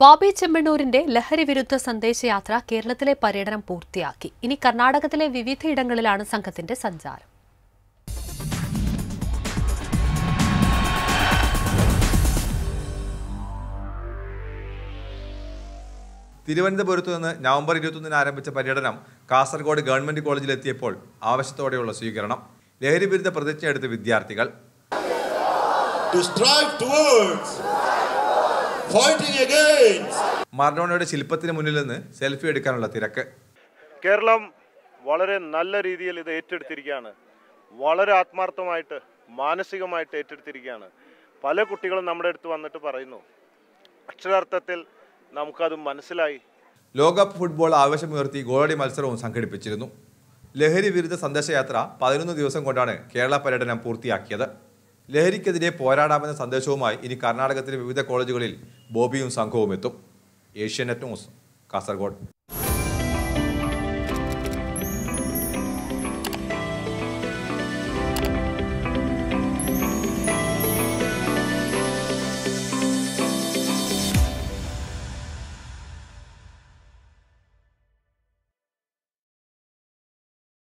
ബോബി ചെമ്മണ്ണൂരിന്റെ ലഹരി വിരുദ്ധ സന്ദേശയാത്ര കേരളത്തിലെ പര്യടനം പൂർത്തിയാക്കി ഇനി കർണാടകത്തിലെ വിവിധയിടങ്ങളിലാണ് സംഘത്തിന്റെ സഞ്ചാരം തിരുവനന്തപുരത്ത് നിന്ന് നവംബർ ഇരുപത്തൊന്നിന് ആരംഭിച്ച പര്യടനം കാസർഗോഡ് ഗവൺമെന്റ് കോളേജിലെത്തിയപ്പോൾ ആവശ്യത്തോടെയുള്ള സ്വീകരണം ലഹരി വിരുദ്ധ പ്രതിജ്ഞയെടുത്ത വിദ്യാർത്ഥികൾ to strive towards fighting against മർഡോണയുടെ ശില്പത്തിന് മുന്നിൽ നിന്ന് സെൽഫി എടുക്കാനുള്ള തിരക്ക് കേരളം വളരെ നല്ല രീതിയിൽ ഇത് ഏറ്റെടുത്തിരിക്കുകയാണ് വളരെ ആത്മാർത്ഥമായിട്ട് മാനസികമായിട്ട് ഏറ്റെടുത്തിരിക്കുകയാണ് പല കുട്ടികളും നമ്മുടെ അടുത്ത് വന്നിട്ട് പറയുന്നു അക്ഷരാർത്ഥത്തിൽ നമുക്കത് മനസ്സിലായി ലോകകപ്പ് ഫുട്ബോൾ ആവശ്യമുയർത്തി ഗോളടി മത്സരവും സംഘടിപ്പിച്ചിരുന്നു ലഹരി വിരുദ്ധ സന്ദേശയാത്ര പതിനൊന്ന് ദിവസം കൊണ്ടാണ് കേരള പര്യടനം പൂർത്തിയാക്കിയത് ലഹരിക്കെതിരെ പോരാടാമെന്ന സന്ദേശവുമായി ഇനി കർണാടകത്തിലെ വിവിധ കോളേജുകളിൽ ബോബിയും സംഘവും എത്തും ഏഷ്യാനെറ്റ് ന്യൂസ് കാസർഗോഡ്